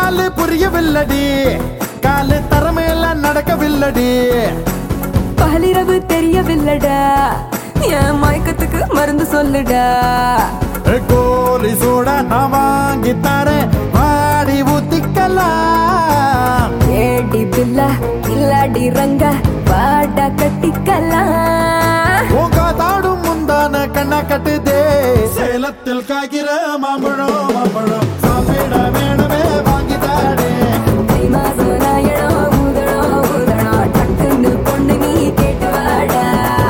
காலு புரியவில்லடி காலு தரமேல நடக்கவில்லடி பகலிரவு தெரியவில்லடா என் மயக்கத்துக்கு மருந்து சொல்லுடா ஏ, கோலி சூட நான் வாங்கி தரேன் வாடி ஊத்திக்கலாம் ஏடி பில்ல இல்லாடி ரங்க பாட்டா கட்டிக்கலாம் தாடும் முந்தான கண்ண கட்டுதே சேலத்தில் காய்கிற மாம்பழம் மாம்பழம் சாப்பிட வேணுமே வாங்கி தாடே தை மாசம் நாயடம் ஊதடம் ஊதடம் டக்குன்னு பொண்ணு நீ கேட்டு வாடா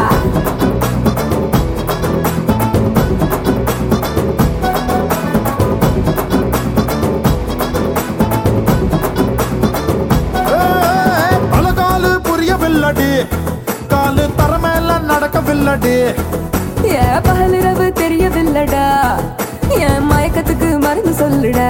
பல காலு புரியவில்லடி காலு தரமேல நடக்கவில்லடி ஏன் பகலிரவு தெரியவில்லடா என் மயக்கத்துக்கு மருந்து சொல்லுடா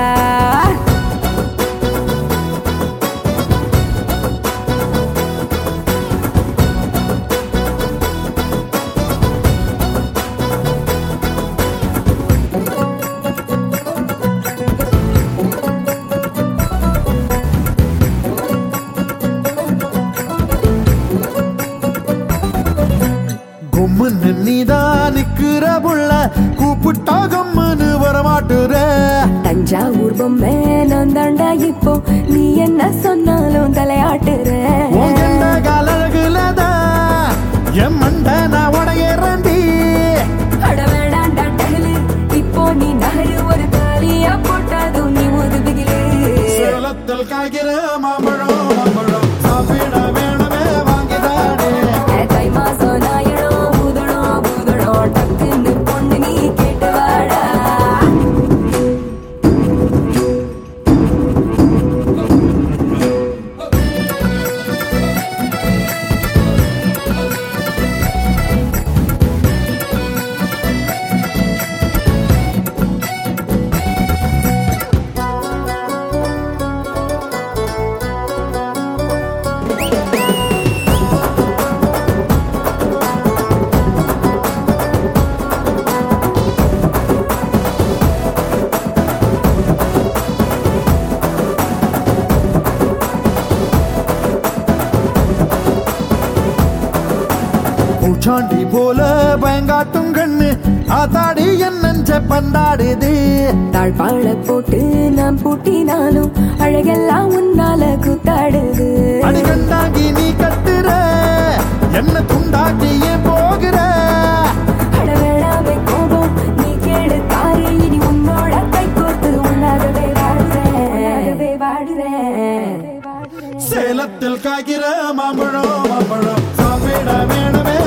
கும்முன்னு நீதான் நிக்கிற புள்ள கூப்பிட்டா கம்முன்னு வரமாட்டுற தஞ்சாவூர் பொம்மை நான் தாண்டா இப்போ நீ என்ன சொன்னாலும் தலையாட்டுற உன் கண்ட காலழகுலதான் என் மண்ட நான் உடையறண்டி அட வேண்டாண்டா டகலு இப்போ நீ நகரு ஒரு தாலியா போட்டாதும் நீ உதவுகிலே சேலத்தில் காய்கிற மாம்பழம் மாம்பழம் சாப்பிட வேணுமே வாங்கி தாடே தை மாசம் நாயடம் ஊதடம் ஊதடம் டக்குன்னு பொண்ணு நீ கேட்டு வாடா பூச்சாண்டி போல பயங்காட்டும் கண்ணு ஆத்தாடி என் நெஞ்ச பந்தாடுது தாழ்பாள போட்டு நான் பூட்டினாலும் அழகெல்லாம் உன்னால கூத்தாடுது அடி கண்டாங்கி நீ கட்டுற என்ன துண்டாக்கி ஏன் போகிற அட வேணாமே கோபம் நீ கேடு தாரு இனி உன்னோட கை கோர்த்து உன்னாகவே வாடுறேன் வாடுறேன் சேலத்தில் காய்கிற மாம்பழம் மாம்பழம் சாப்பிட வேணுமே